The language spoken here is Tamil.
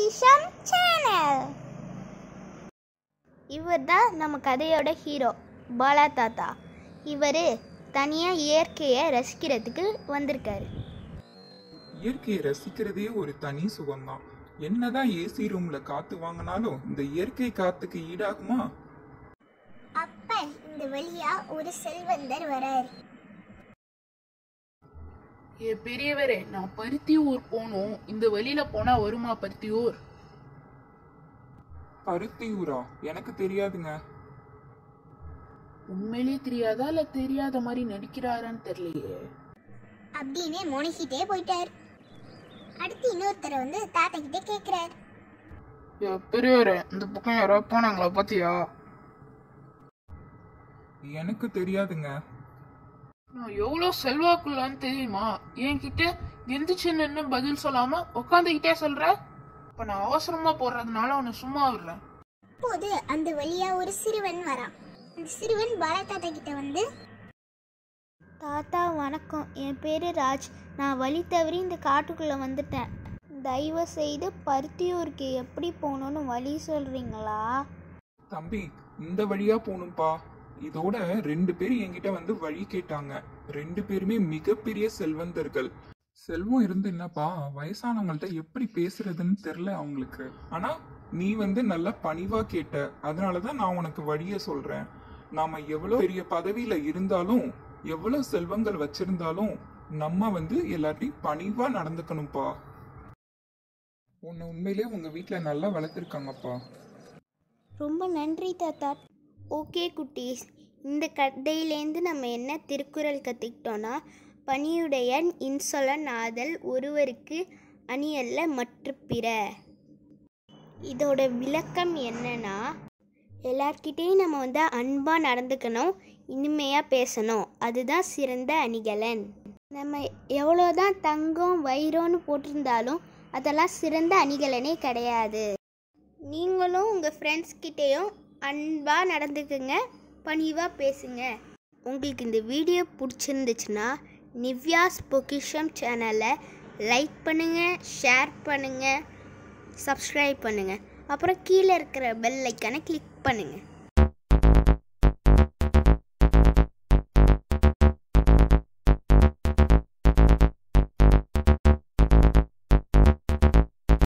பொக்கிஷம் சேனல் இவர் தான் நம்ம கதையோட ஹீரோ பாலா தாத்தா இவர் தனியாக இயற்கையை ரசிக்கிறதுக்கு வந்திருக்காரு இயற்கையை ரசிக்கிறதே ஒரு தனி சுகம்தான் என்னதான் ஏசி ரூம்ல காத்து வாங்கினாலும் இந்த இயற்கை காத்துக்கு ஈடாகுமா அப்ப இந்த வழியா ஒரு செல்வந்தர் வராரு ஏ பெரியவரே நான் பருத்தியூர் போகணும் இந்த வழியில போனா வருமா பருத்தியூர் பருத்தியூரா எனக்கு தெரியாதுங்க உண்மையிலேயே தெரியாதா இல்ல தெரியாத மாதிரி நடிக்கிறாரான்னு தெரியலையே அப்படின்னு முனகிட்டே போயிட்டார் அடுத்து இன்னொருத்தர் வந்து தாத்தா கிட்ட கேக்குறாரு ஏ பெரியவரே இந்த பக்கம் யாரோ போனாங்களா பாத்தியா எனக்கு தெரியாதுங்க நான் எவ்வளவு செல்வாக்குள்ளான்னு தெரியுமா என்கிட்ட எந்திரிச்சு நின்னு பதில் சொல்லாம உட்காந்துக்கிட்டே சொல்ற இப்ப நான் அவசரமா போடுறதுனால உன்னை சும்மா விடுறேன் அப்போது அந்த வழியா ஒரு சிறுவன் வரான் அந்த சிறுவன் பாலா தாத்தா கிட்ட வந்து தாத்தா வணக்கம் என் பேர் ராஜ் நான் வழி தவறி இந்த காட்டுக்குள்ளே வந்துட்டேன் தயவு செய்து பருத்தியூருக்கு எப்படி போகணுன்னு வழி சொல்கிறீங்களா தம்பி இந்த வழியா போகணும்பா இதோட ரெண்டு பேர் என்கிட்ட வந்து வழி கேட்டாங்க ரெண்டு பேருமே மிகப்பெரிய செல்வந்தர்கள் செல்வம் இருந்து என்னப்பா வயசானவங்கள்ட்ட எப்படி பேசுறதுன்னு தெரியல அவங்களுக்கு ஆனா நீ வந்து நல்லா பணிவா கேட்ட அதனாலதான் நான் உனக்கு வழிய சொல்றேன் நாம எவ்வளவு பெரிய பதவியில இருந்தாலும் எவ்வளவு செல்வங்கள் வச்சிருந்தாலும் நம்ம வந்து எல்லார்ட்டையும் பணிவா நடந்துக்கணும்ப்பா உன்னை உண்மையிலேயே உங்க வீட்ல நல்லா வளர்த்துருக்காங்கப்பா ரொம்ப நன்றி தாத்தா ஓகே குட்டீஸ் இந்த கதையிலேருந்து நம்ம என்ன திருக்குறள் கற்றுக்கிட்டோன்னா பணியுடையன் இன்சொலன் ஆதல் ஒருவருக்கு அணியல்ல மற்ற பிற இதோட விளக்கம் என்னன்னா எல்லார்கிட்டேயும் நம்ம வந்து அன்பாக நடந்துக்கணும் இனிமையாக பேசணும் அதுதான் சிறந்த அணிகலன் நம்ம எவ்வளோதான் தங்கம் வைரம்னு போட்டிருந்தாலும் அதெல்லாம் சிறந்த அணிகலனே கிடையாது நீங்களும் உங்கள் ஃப்ரெண்ட்ஸ் கிட்டேயும் அன்பாக நடந்துக்குங்க பணிவாக பேசுங்க உங்களுக்கு இந்த வீடியோ பிடிச்சிருந்துச்சுன்னா நிவ்யாஸ் பொக்கிஷம் சேனலை லைக் பண்ணுங்கள் ஷேர் பண்ணுங்கள் சப்ஸ்கிரைப் பண்ணுங்கள் அப்புறம் கீழே இருக்கிற பெல் ஐக்கானை கிளிக் பண்ணுங்கள்